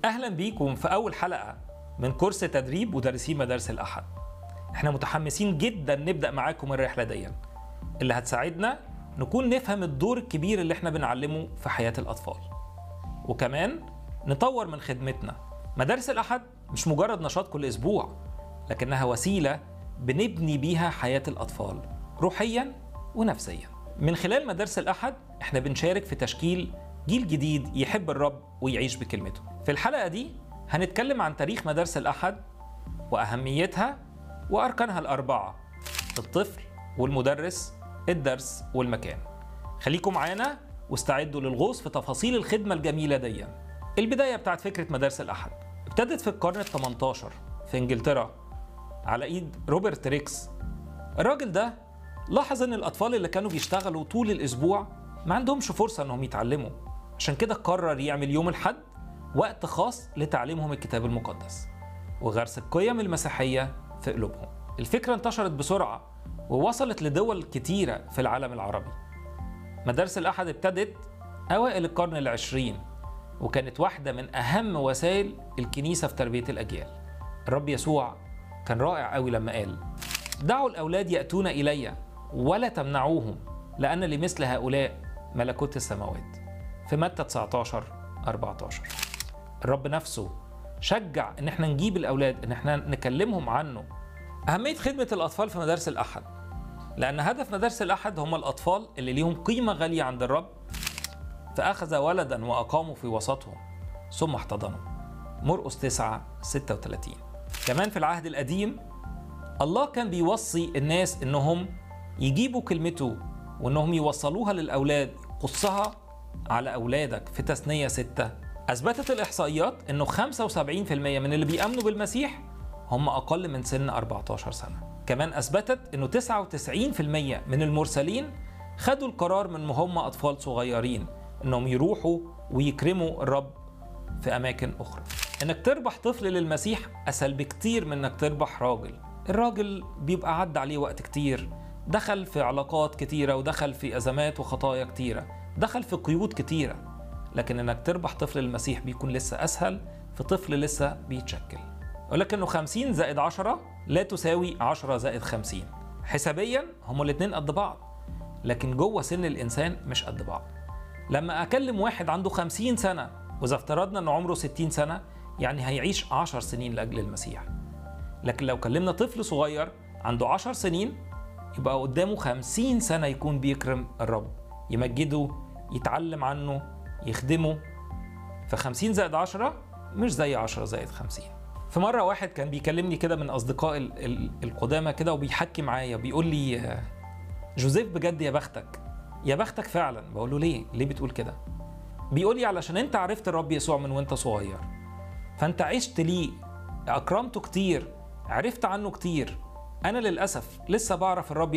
اهلا بيكم في اول حلقه من كورس تدريب مدرسي مدارس الاحد احنا متحمسين جدا نبدا معاكم الرحله دي اللي هتساعدنا نكون نفهم الدور الكبير اللي احنا بنعلمه في حياه الاطفال وكمان نطور من خدمتنا مدارس الاحد مش مجرد نشاط كل اسبوع لكنها وسيله بنبني بيها حياه الاطفال روحيا ونفسيا من خلال مدارس الاحد احنا بنشارك في تشكيل جيل جديد يحب الرب ويعيش بكلمته في الحلقه دي هنتكلم عن تاريخ مدارس الاحد واهميتها واركانها الاربعه الطفل والمدرس الدرس والمكان خليكم معانا واستعدوا للغوص في تفاصيل الخدمه الجميله دي البدايه بتاعت فكره مدارس الاحد ابتدت في القرن ال 18 في انجلترا على ايد روبرت ريكس الراجل ده لاحظ ان الاطفال اللي كانوا بيشتغلوا طول الاسبوع ما عندهمش فرصه انهم يتعلموا عشان كده قرر يعمل يوم الحد وقت خاص لتعليمهم الكتاب المقدس وغرس القيم المسيحيه في قلوبهم الفكره انتشرت بسرعه ووصلت لدول كتيره في العالم العربي مدارس الاحد ابتدت اوائل القرن العشرين وكانت واحده من اهم وسائل الكنيسه في تربيه الاجيال الرب يسوع كان رائع قوي لما قال دعوا الاولاد ياتون الي ولا تمنعوهم لان لمثل هؤلاء ملكوت السماوات في متى 19 14 الرب نفسه شجع ان احنا نجيب الاولاد ان احنا نكلمهم عنه اهميه خدمه الاطفال في مدارس الاحد لان هدف مدارس الاحد هم الاطفال اللي ليهم قيمه غاليه عند الرب فاخذ ولدا واقاموا في وسطهم ثم احتضنوا مرقس 9 36 كمان في العهد القديم الله كان بيوصي الناس انهم يجيبوا كلمته وانهم يوصلوها للاولاد قصها على اولادك في تثنيه 6 اثبتت الاحصائيات انه 75% من اللي بيامنوا بالمسيح هم اقل من سن 14 سنه كمان اثبتت انه 99% من المرسلين خدوا القرار من هم اطفال صغيرين انهم يروحوا ويكرموا الرب في اماكن اخرى انك تربح طفل للمسيح اسهل بكتير من انك تربح راجل الراجل بيبقى عدى عليه وقت كتير دخل في علاقات كتيرة ودخل في أزمات وخطايا كتيرة دخل في قيود كتيرة لكن انك تربح طفل المسيح بيكون لسه أسهل في طفل لسه بيتشكل ولكنه 50 زائد 10 لا تساوي 10 زائد 50 حسابيا هما الاتنين قد بعض لكن جوه سن الإنسان مش قد بعض لما أكلم واحد عنده 50 سنة وإذا افترضنا أنه عمره 60 سنة يعني هيعيش 10 سنين لأجل المسيح لكن لو كلمنا طفل صغير عنده 10 سنين يبقى قدامه 50 سنة يكون بيكرم الرب يمجده يتعلم عنه يخدمه ف 50 زائد 10 مش زي 10 زائد 50 في مرة واحد كان بيكلمني كده من أصدقاء ال- ال- القدامى كده وبيحكي معايا بيقول لي آه، جوزيف بجد يا بختك يا بختك فعلا بقول له ليه ليه بتقول كده بيقول لي علشان انت عرفت الرب يسوع من وانت صغير فانت عشت ليه اكرمته كتير عرفت عنه كتير انا للاسف لسه بعرف الرب